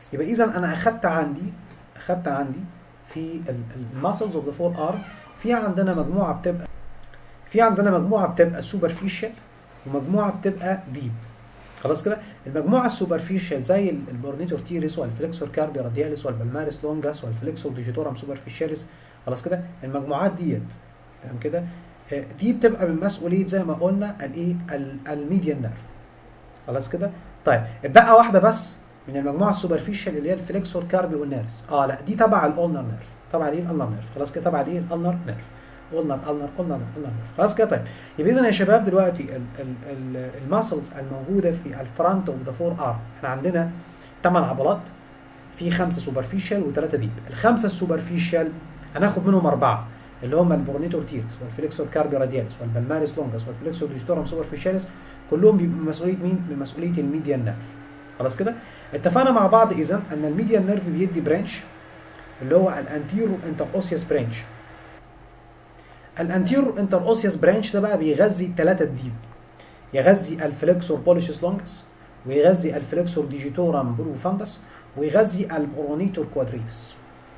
يبقى اذا انا اخدت عندي اخدت عندي في الماسلز اوف ذا فور ارم في عندنا مجموعه بتبقى في عندنا مجموعه بتبقى سوبرفيشال ومجموعه بتبقى ديب خلاص كده المجموعه السوبرفيشال زي البورنيتور تيريس والفليكسور كاربي رادياليس والبلماريس لونجاس والفليكسور ديجيتورم سوبرفيشاليس خلاص كده المجموعات ديت تمام كده آه، دي بتبقى من مسؤوليه زي ما قلنا الايه ال- الميديان نيرف خلاص كده طيب بقى واحده بس من المجموعه السوبرفيشال اللي هي الفليكسور كاربي والنيرس اه لا دي تبع الاولنر نيرف تبع الايه الالنر نيرف خلاص كده تبع الايه الالنر نيرف قلنا الالنر قلنا الالنر نيرف خلاص كده طيب يبقى اذا يا شباب دلوقتي الماسلز الموجوده في الفرونت اوف ذا فور ارم احنا عندنا ثمان عضلات في خمسه سوبرفيشال وثلاثه ديب الخمسه السوبرفيشال هناخد منهم اربعه اللي هم البرونيتور تيرس والفليكسور كاربي رادياليس والبلماريس لونجاس والفليكسور ديجيتورم سوبرفيشاليس كلهم بيبقوا من مسؤوليه مين؟ من مسؤوليه الميديان نيرف خلاص كده؟ اتفقنا مع بعض اذا ان الميديان نيرف بيدي برانش اللي هو الانتيرو انتر اوسيوس برانش الانتيرو انتر اوسيوس برانش ده بقى بيغذي ثلاثه ديب يغذي الفليكسور بوليشس لونجس ويغذي الفليكسور ديجيتورم بروفاندس ويغذي البرونيتور كوادريتس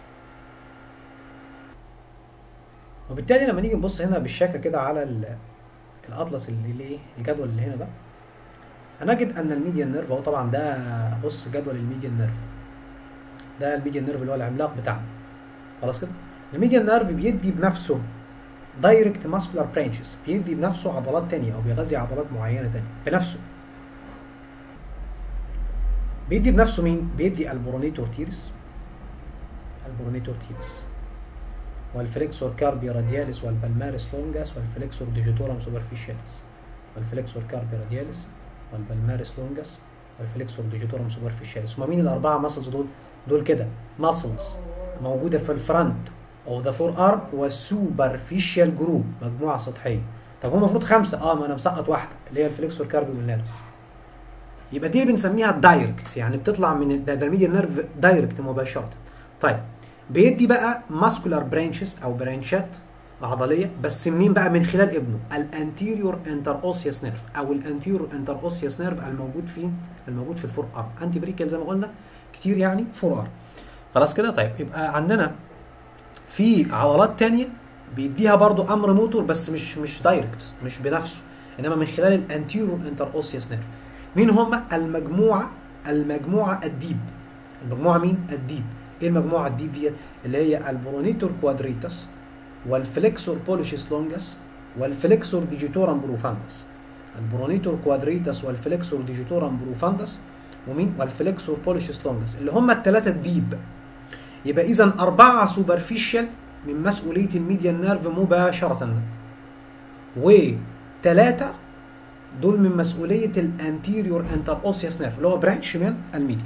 وبالتالي لما نيجي نبص هنا بالشاكه كده على ال- الاطلس اللي اللي ايه الجدول اللي هنا ده هنجد ان الميديان نيرف هو طبعا ده بص جدول الميديان نيرف ده الميديان نيرف اللي هو العملاق بتاعنا خلاص كده الميديان نيرف بيدي بنفسه دايركت ماسكولار برانشز بيدي بنفسه عضلات تانية او بيغذي عضلات معينه تانية بنفسه بيدي بنفسه مين بيدي البرونيتور تيرس البرونيتور تيرس والفليكسور كاربي رادياليس والبلماريس لونجاس والفليكسور ديجيتورم سوبرفيشاليس والفليكسور كاربي رادياليس والبلماريس لونجاس والفليكسور ديجيتورم سوبرفيشاليس هما مين الاربعه ماسلز دول دول كده ماسلز موجوده في الفرونت او ذا فور ارم والسوبرفيشال جروب مجموعه سطحيه طب هو المفروض خمسه اه ما انا مسقط واحده اللي هي الفليكسور كاربي والنارس يبقى دي بنسميها دايركت يعني بتطلع من ال- ده ده الميديان نيرف دايركت مباشره طيب بيدي بقى ماسكولار برانشز او برانشات عضليه بس منين بقى من خلال ابنه الانتيريور انتر اوسيوس نيرف او الانتيريور انتر اوسيوس نيرف الموجود فين الموجود في الفور ارم انتي بريكال زي ما قلنا كتير يعني فور ارم خلاص كده طيب يبقى عندنا في عضلات تانية بيديها برضو امر موتور بس مش مش دايركت مش بنفسه انما من خلال الانتيريور انتر اوسيوس نيرف مين هم المجموعه المجموعه الديب المجموعه مين الديب ايه المجموعه الديب ديت اللي هي البرونيتور كوادريتس والفليكسور بوليشيس لونجس والفليكسور ديجيتورم بروفاندس البرونيتور كوادريتس والفليكسور ديجيتورم بروفاندس ومين والفليكسور بوليشيس لونجس اللي هم الثلاثه الديب يبقى اذا اربعه سوبرفيشال من مسؤوليه الميديان نيرف مباشره وثلاثه دول من مسؤوليه الانتيريور انتر اوسيوس نيرف اللي هو برانش من الميديا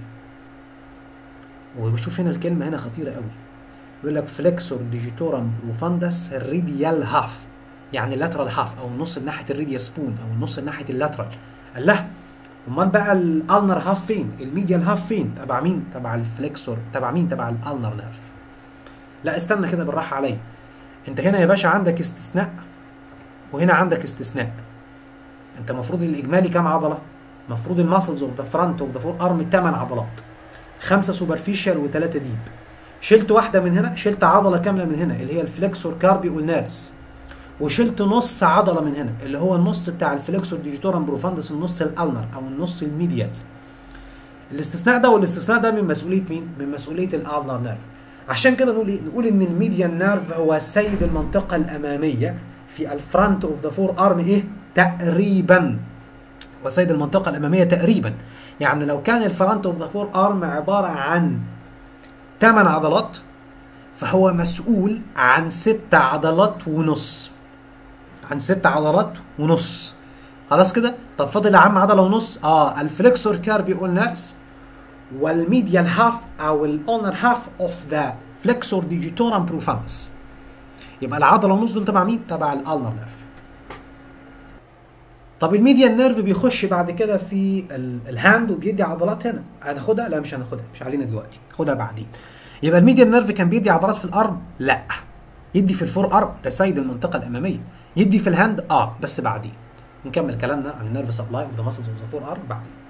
وشوف هنا الكلمه هنا خطيره قوي يقول لك فليكسور ديجيتورم بروفاندس ريديال هاف يعني اللاترال هاف او النص ناحيه الريديا سبون او النص ناحيه اللاترال قال له امال بقى الالنر هاف فين الميديال هاف فين تبع مين تبع الفليكسور تبع مين تبع الالنر نيرف لا استنى كده بالراحه عليا انت هنا يا باشا عندك استثناء وهنا عندك استثناء انت المفروض الاجمالي كام عضله المفروض الماسلز اوف ذا فرونت اوف ذا فور ارم 8 عضلات خمسه سوبرفيشال وثلاثه ديب شلت واحده من هنا شلت عضله كامله من هنا اللي هي الفليكسور كاربي والنارس وشلت نص عضله من هنا اللي هو النص بتاع الفليكسور ديجيتورم بروفاندس النص الالنر او النص الميديال الاستثناء ده والاستثناء ده من مسؤوليه مين من مسؤوليه الالنر نيرف عشان كده نقول ايه نقول ان الميديان نيرف هو سيد المنطقه الاماميه في الفرونت اوف ذا فور ارم ايه تقريبا وسيد المنطقه الاماميه تقريبا يعني لو كان الفرونت اوف ذا فور ارم عباره عن 8 عضلات فهو مسؤول عن ست عضلات ونص عن ست عضلات ونص خلاص كده طب فاضل يا عم عضله ونص اه الفليكسور كاربي اولنرس والميديال هاف او الاونر هاف اوف ذا فليكسور ديجيتورم بروفانس يبقى العضله ونص دول تبع مين تبع الالنر نيرف طب الميديان نيرف بيخش بعد كده في ال- الهاند وبيدي عضلات هنا هناخدها لا مش هناخدها مش علينا دلوقتي خدها بعدين يبقى الميديان نيرف كان بيدي عضلات في الارم لا يدي في الفور ارم ده سيد المنطقه الاماميه يدي في الهاند اه بس بعدين نكمل كلامنا عن النيرف سبلاي اوف ذا ماسلز اوف ذا فور ارم بعدين